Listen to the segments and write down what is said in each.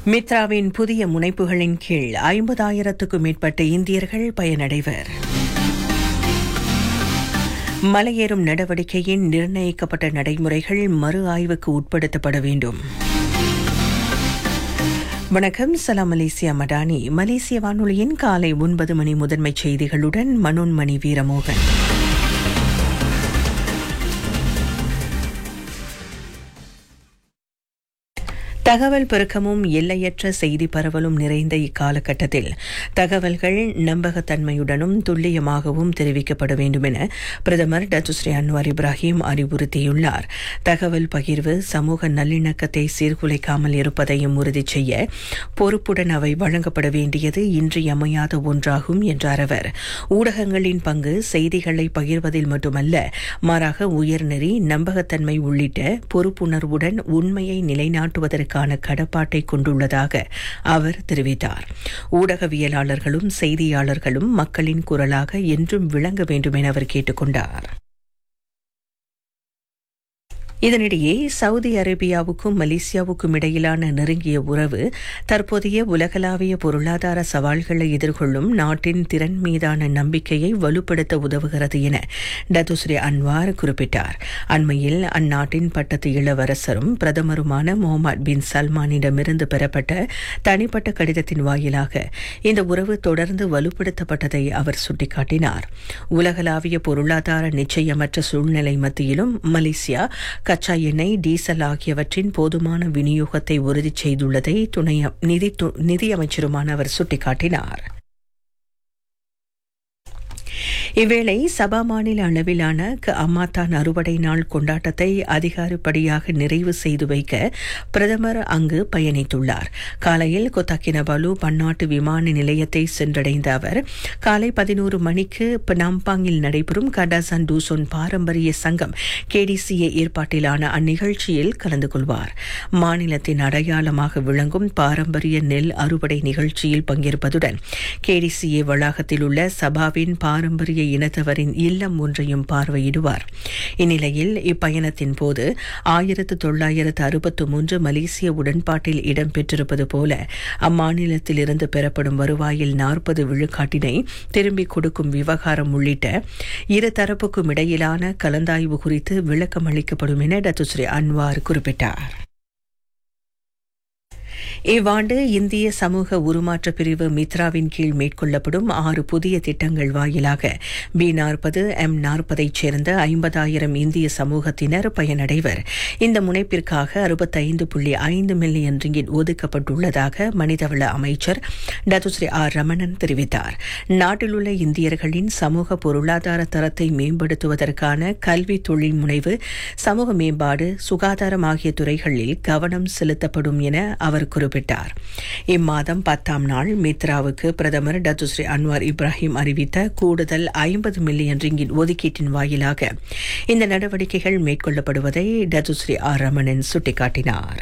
மித்ராவின் புதிய முனைப்புகளின் கீழ் ஐம்பதாயிரத்துக்கும் மேற்பட்ட இந்தியர்கள் பயனடைவர் மலையேறும் நடவடிக்கையின் நிர்ணயிக்கப்பட்ட நடைமுறைகள் மறு ஆய்வுக்கு உட்படுத்தப்பட வேண்டும் வணக்கம் சலாம் மலேசியா மடானி மலேசிய வானொலியின் காலை ஒன்பது மணி முதன்மை செய்திகளுடன் மனோன்மணி வீரமோகன் தகவல் பெருக்கமும் எல்லையற்ற செய்தி பரவலும் நிறைந்த இக்காலகட்டத்தில் தகவல்கள் நம்பகத்தன்மையுடனும் துல்லியமாகவும் தெரிவிக்கப்பட வேண்டும் என பிரதமர் டத்துஸ்ரீ அன்வார் இப்ராஹிம் அறிவுறுத்தியுள்ளார் தகவல் பகிர்வு சமூக நல்லிணக்கத்தை சீர்குலைக்காமல் இருப்பதையும் உறுதி செய்ய பொறுப்புடன் அவை வழங்கப்பட வேண்டியது இன்றியமையாத ஒன்றாகும் என்றார் அவர் ஊடகங்களின் பங்கு செய்திகளை பகிர்வதில் மட்டுமல்ல மாறாக உயர்நெறி நம்பகத்தன்மை உள்ளிட்ட பொறுப்புணர்வுடன் உண்மையை நிலைநாட்டுவதற்கு அதற்கான கடப்பாட்டை கொண்டுள்ளதாக அவர் தெரிவித்தார் ஊடகவியலாளர்களும் செய்தியாளர்களும் மக்களின் குரலாக என்றும் விளங்க வேண்டும் என அவர் கேட்டுக்கொண்டார் இதனிடையே சவுதி அரேபியாவுக்கும் மலேசியாவுக்கும் இடையிலான நெருங்கிய உறவு தற்போதைய உலகளாவிய பொருளாதார சவால்களை எதிர்கொள்ளும் நாட்டின் திறன் மீதான நம்பிக்கையை வலுப்படுத்த உதவுகிறது என டத்துஸ்ரீ அன்வார் குறிப்பிட்டார் அண்மையில் அந்நாட்டின் பட்டத்து இளவரசரும் பிரதமருமான முகமது பின் சல்மானிடமிருந்து பெறப்பட்ட தனிப்பட்ட கடிதத்தின் வாயிலாக இந்த உறவு தொடர்ந்து வலுப்படுத்தப்பட்டதை அவர் சுட்டிக்காட்டினார் உலகளாவிய பொருளாதார நிச்சயமற்ற சூழ்நிலை மத்தியிலும் மலேசியா கச்சா எண்ணெய் டீசல் ஆகியவற்றின் போதுமான விநியோகத்தை உறுதி செய்துள்ளதை துணை நிதியமைச்சருமான அவர் சுட்டிக்காட்டினார் இவ்வேளை சபா மாநில அளவிலான அம்மாத்தான் அறுவடை நாள் கொண்டாட்டத்தை அதிகாரப்படியாக நிறைவு செய்து வைக்க பிரதமர் அங்கு பயணித்துள்ளார் காலையில் கொத்தாக்கினபாலு பன்னாட்டு விமான நிலையத்தை சென்றடைந்த அவர் காலை பதினோரு மணிக்கு பனாம்பாங்கில் நடைபெறும் கடாசன் டூசோன் பாரம்பரிய சங்கம் கேடிசிஏ ஏற்பாட்டிலான அந்நிகழ்ச்சியில் கலந்து கொள்வார் மாநிலத்தின் அடையாளமாக விளங்கும் பாரம்பரிய நெல் அறுவடை நிகழ்ச்சியில் பங்கேற்பதுடன் கேடிசிஏ வளாகத்தில் உள்ள சபாவின் பாரம்பரிய இனத்தவரின் இல்லம் ஒன்றையும் பார்வையிடுவார் இந்நிலையில் இப்பயணத்தின் போது ஆயிரத்து தொள்ளாயிரத்து அறுபத்து மூன்று மலேசிய உடன்பாட்டில் இடம்பெற்றிருப்பது போல அம்மாநிலத்தில் இருந்து பெறப்படும் வருவாயில் நாற்பது விழுக்காட்டினை திரும்பிக் கொடுக்கும் விவகாரம் உள்ளிட்ட இரு தரப்புக்கும் இடையிலான கலந்தாய்வு குறித்து விளக்கம் அளிக்கப்படும் என டத்துஸ்ரீ அன்வார் குறிப்பிட்டார் இவ்வாண்டு இந்திய சமூக உருமாற்ற பிரிவு மித்ராவின் கீழ் மேற்கொள்ளப்படும் ஆறு புதிய திட்டங்கள் வாயிலாக பி நாற்பது எம் நாற்பதைச் சேர்ந்த ஐம்பதாயிரம் இந்திய சமூகத்தினர் பயனடைவர் இந்த முனைப்பிற்காக அறுபத்தைந்து புள்ளி ஐந்து மில்லியன் ரிங்கிட் ஒதுக்கப்பட்டுள்ளதாக மனிதவள அமைச்சர் டத்துஸ்ரீ ஆர் ரமணன் தெரிவித்தார் நாட்டில் உள்ள இந்தியர்களின் சமூக பொருளாதார தரத்தை மேம்படுத்துவதற்கான கல்வி தொழில் முனைவு சமூக மேம்பாடு சுகாதாரம் ஆகிய துறைகளில் கவனம் செலுத்தப்படும் என அவர் குறிப்பிட்டார் இம்மாதம் பத்தாம் நாள் மித்ராவுக்கு பிரதமர் டத்துஸ்ரீ அன்வார் இப்ராஹிம் அறிவித்த கூடுதல் ஐம்பது மில்லியன் ரிங்கின் ஒதுக்கீட்டின் வாயிலாக இந்த நடவடிக்கைகள் மேற்கொள்ளப்படுவதை டத்துஸ்ரீ ஆர் ரமணன் சுட்டிக்காட்டினார்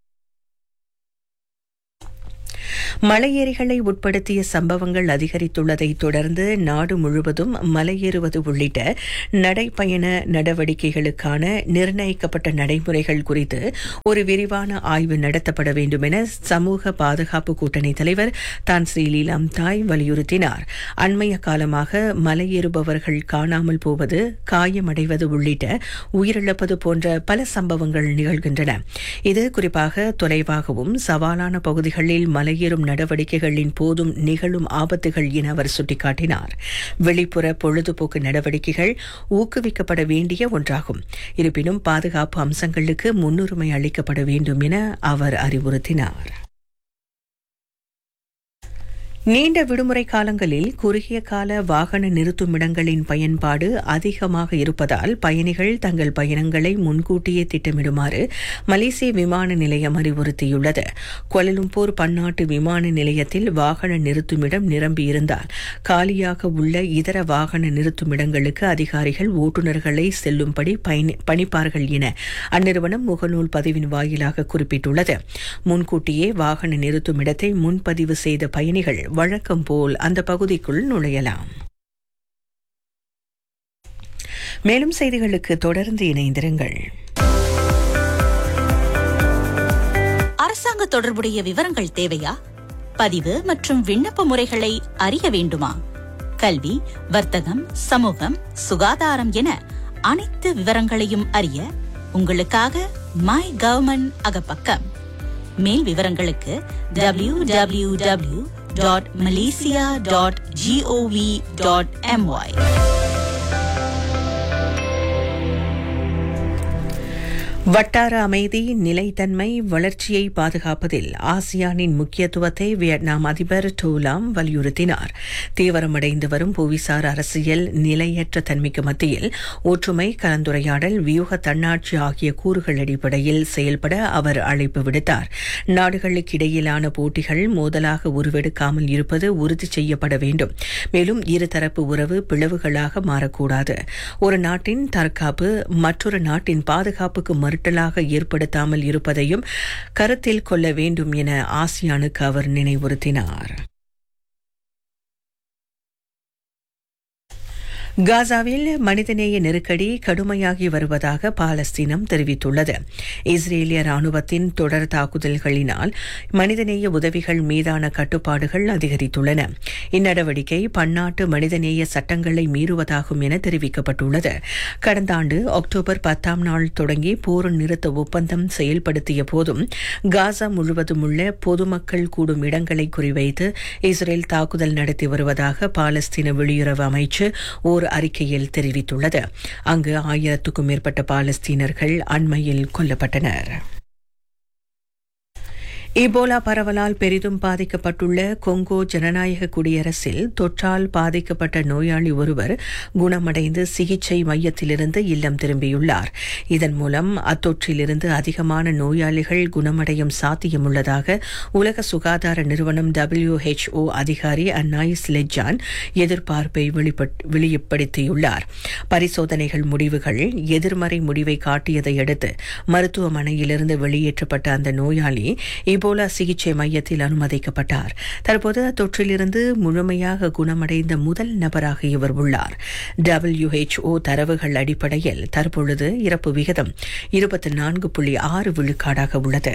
மலையேறிகளை உட்படுத்திய சம்பவங்கள் அதிகரித்துள்ளதை தொடர்ந்து நாடு முழுவதும் மலையேறுவது உள்ளிட்ட நடைப்பயண நடவடிக்கைகளுக்கான நிர்ணயிக்கப்பட்ட நடைமுறைகள் குறித்து ஒரு விரிவான ஆய்வு நடத்தப்பட வேண்டும் என சமூக பாதுகாப்பு கூட்டணி தலைவர் தான் ஸ்ரீ லீலாம் தாய் வலியுறுத்தினார் அண்மைய காலமாக மலையேறுபவர்கள் காணாமல் போவது காயமடைவது உள்ளிட்ட உயிரிழப்பது போன்ற பல சம்பவங்கள் நிகழ்கின்றன இது குறிப்பாக தொலைவாகவும் சவாலான பகுதிகளில் மலையேறும் நடவடிக்கைகளின் போதும் நிகழும் ஆபத்துகள் என அவர் சுட்டிக்காட்டினார் வெளிப்புற பொழுதுபோக்கு நடவடிக்கைகள் ஊக்குவிக்கப்பட வேண்டிய ஒன்றாகும் இருப்பினும் பாதுகாப்பு அம்சங்களுக்கு முன்னுரிமை அளிக்கப்பட வேண்டும் என அவர் அறிவுறுத்தினார் நீண்ட விடுமுறை காலங்களில் குறுகிய கால வாகன நிறுத்துமிடங்களின் பயன்பாடு அதிகமாக இருப்பதால் பயணிகள் தங்கள் பயணங்களை முன்கூட்டியே திட்டமிடுமாறு மலேசிய விமான நிலையம் அறிவுறுத்தியுள்ளது கொலலும்பூர் பன்னாட்டு விமான நிலையத்தில் வாகன நிறுத்துமிடம் நிரம்பியிருந்தால் காலியாக உள்ள இதர வாகன நிறுத்துமிடங்களுக்கு அதிகாரிகள் ஓட்டுநர்களை செல்லும்படி பணிப்பார்கள் என அந்நிறுவனம் முகநூல் பதிவின் வாயிலாக குறிப்பிட்டுள்ளது முன்கூட்டியே வாகன நிறுத்துமிடத்தை முன்பதிவு செய்த பயணிகள் வழக்கம் போல் அந்த பகுதிக்குள் நுழையலாம் மேலும் செய்திகளுக்கு தொடர்ந்து இணைந்திருங்கள் அரசாங்க தொடர்புடைய விவரங்கள் தேவையா பதிவு மற்றும் விண்ணப்ப முறைகளை அறிய வேண்டுமா கல்வி வர்த்தகம் சமூகம் சுகாதாரம் என அனைத்து விவரங்களையும் அறிய உங்களுக்காக மை கவர்மெண்ட் அகப்பக்கம் மேல் விவரங்களுக்கு W W W dot Malaysia dot GOV dot MY வட்டார அமைதி நிலைத்தன்மை வளர்ச்சியை பாதுகாப்பதில் ஆசியானின் முக்கியத்துவத்தை வியட்நாம் அதிபர் டோலாம் வலியுறுத்தினார் தீவிரமடைந்து வரும் புவிசார் அரசியல் நிலையற்ற தன்மைக்கு மத்தியில் ஒற்றுமை கலந்துரையாடல் வியூக தன்னாட்சி ஆகிய கூறுகள் அடிப்படையில் செயல்பட அவர் அழைப்பு விடுத்தார் நாடுகளுக்கிடையிலான போட்டிகள் மோதலாக உருவெடுக்காமல் இருப்பது உறுதி செய்யப்பட வேண்டும் மேலும் இருதரப்பு உறவு பிளவுகளாக மாறக்கூடாது ஒரு நாட்டின் தற்காப்பு மற்றொரு நாட்டின் பாதுகாப்புக்கு மறுட்டலாக ஏற்படுத்தாமல் இருப்பதையும் கருத்தில் கொள்ள வேண்டும் என ஆசியானுக்கு அவர் நினைவுறுத்தினார் காசாவில் மனிதநேய நெருக்கடி கடுமையாகி வருவதாக பாலஸ்தீனம் தெரிவித்துள்ளது இஸ்ரேலிய ராணுவத்தின் தொடர் தாக்குதல்களினால் மனிதநேய உதவிகள் மீதான கட்டுப்பாடுகள் அதிகரித்துள்ளன இந்நடவடிக்கை பன்னாட்டு மனிதநேய சட்டங்களை மீறுவதாகும் என தெரிவிக்கப்பட்டுள்ளது கடந்த ஆண்டு அக்டோபர் பத்தாம் நாள் தொடங்கி போர் நிறுத்த ஒப்பந்தம் செயல்படுத்திய போதும் காசா முழுவதும் உள்ள பொதுமக்கள் கூடும் இடங்களை குறிவைத்து இஸ்ரேல் தாக்குதல் நடத்தி வருவதாக பாலஸ்தீன வெளியுறவு அமைச்சு ஓர் அறிக்கையில் தெரிவித்துள்ளது அங்கு ஆயிரத்துக்கும் மேற்பட்ட பாலஸ்தீனர்கள் அண்மையில் கொல்லப்பட்டனர் இபோலா பரவலால் பெரிதும் பாதிக்கப்பட்டுள்ள கொங்கோ ஜனநாயக குடியரசில் தொற்றால் பாதிக்கப்பட்ட நோயாளி ஒருவர் குணமடைந்து சிகிச்சை மையத்திலிருந்து இல்லம் திரும்பியுள்ளார் இதன் மூலம் அத்தொற்றிலிருந்து அதிகமான நோயாளிகள் குணமடையும் சாத்தியமுள்ளதாக உலக சுகாதார நிறுவனம் டபிள்யூஹெச்ஓ அதிகாரி அன்னாயிஸ் லெஜான் எதிர்பார்ப்பை வெளிப்படுத்தியுள்ளார் பரிசோதனைகள் முடிவுகள் எதிர்மறை முடிவை காட்டியதை அடுத்து மருத்துவமனையிலிருந்து வெளியேற்றப்பட்ட அந்த நோயாளி இபோலா சிகிச்சை மையத்தில் அனுமதிக்கப்பட்டார் தற்போது அத்தொற்றிலிருந்து முழுமையாக குணமடைந்த முதல் நபராக இவர் உள்ளார் டபிள்யூஹெச்ஓ தரவுகள் அடிப்படையில் தற்பொழுது இறப்பு விகிதம் இருபத்தி நான்கு புள்ளி ஆறு விழுக்காடாக உள்ளது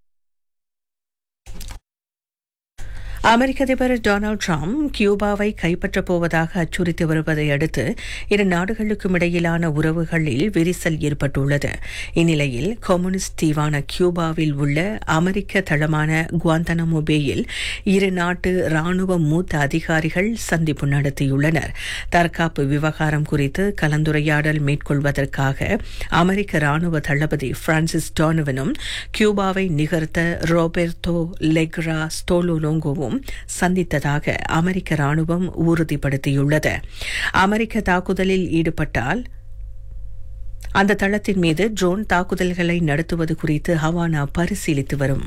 அமெரிக்க அதிபர் டொனால்டு டிரம்ப் கியூபாவை கைப்பற்றப் போவதாக அச்சுறுத்தி வருவதை அடுத்து இரு நாடுகளுக்கும் இடையிலான உறவுகளில் விரிசல் ஏற்பட்டுள்ளது இந்நிலையில் கம்யூனிஸ்ட் தீவான கியூபாவில் உள்ள அமெரிக்க தளமான குவாந்தனமோ பேயில் இரு நாட்டு ராணுவ மூத்த அதிகாரிகள் சந்திப்பு நடத்தியுள்ளனர் தற்காப்பு விவகாரம் குறித்து கலந்துரையாடல் மேற்கொள்வதற்காக அமெரிக்க ராணுவ தளபதி பிரான்சிஸ் டோனவனும் கியூபாவை நிகர்த்த ரோபெர்டோ லெக்ரா ஸ்டோலோலோங்கோவும் சந்தித்ததாக அமெரிக்க ராணுவம் உறுதிப்படுத்தியுள்ளது அமெரிக்க தாக்குதலில் ஈடுபட்டால் அந்த தளத்தின் மீது ட்ரோன் தாக்குதல்களை நடத்துவது குறித்து ஹவானா பரிசீலித்து வரும்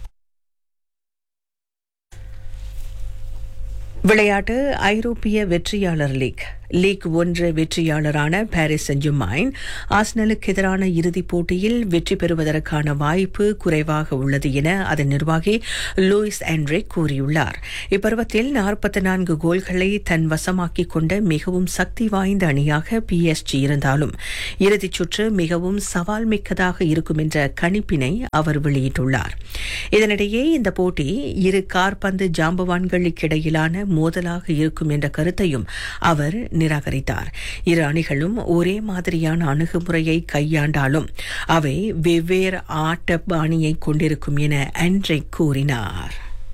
விளையாட்டு ஐரோப்பிய வெற்றியாளர் லீக் லீக் ஒன்று வெற்றியாளரான பாரிஸ் செஞ்சுமைன் ஆஸ்னலுக்கு எதிரான இறுதிப் போட்டியில் வெற்றி பெறுவதற்கான வாய்ப்பு குறைவாக உள்ளது என அதன் நிர்வாகி லூயிஸ் ஆண்ட்ரிக் கூறியுள்ளார் இப்பருவத்தில் நாற்பத்தி நான்கு கோல்களை தன் வசமாக்கிக் கொண்ட மிகவும் சக்தி வாய்ந்த அணியாக பிஎஸ்ஜி இருந்தாலும் இறுதிச் சுற்று மிகவும் சவால் மிக்கதாக இருக்கும் என்ற கணிப்பினை அவர் வெளியிட்டுள்ளார் இதனிடையே இந்த போட்டி இரு கார்பந்து ஜாம்பவான்களுக்கிடையிலான மோதலாக இருக்கும் என்ற கருத்தையும் அவர் நிராகரித்தார் இரு அணிகளும் ஒரே மாதிரியான அணுகுமுறையை கையாண்டாலும் அவை வெவ்வேறு ஆட்ட பாணியை கொண்டிருக்கும் என அன்றைக் கூறினார்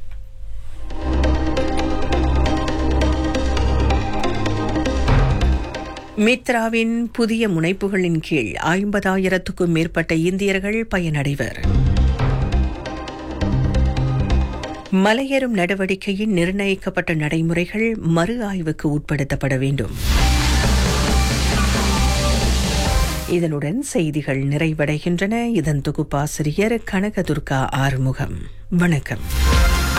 மித்ராவின் புதிய முனைப்புகளின் கீழ் ஐம்பதாயிரத்துக்கும் மேற்பட்ட இந்தியர்கள் பயனடைவர் மலையேறும் நடவடிக்கையின் நிர்ணயிக்கப்பட்ட நடைமுறைகள் மறு ஆய்வுக்கு உட்படுத்தப்பட வேண்டும் இதனுடன் செய்திகள் நிறைவடைகின்றன இதன் தொகுப்பாசிரியர் கனகதுர்கா ஆறுமுகம் வணக்கம்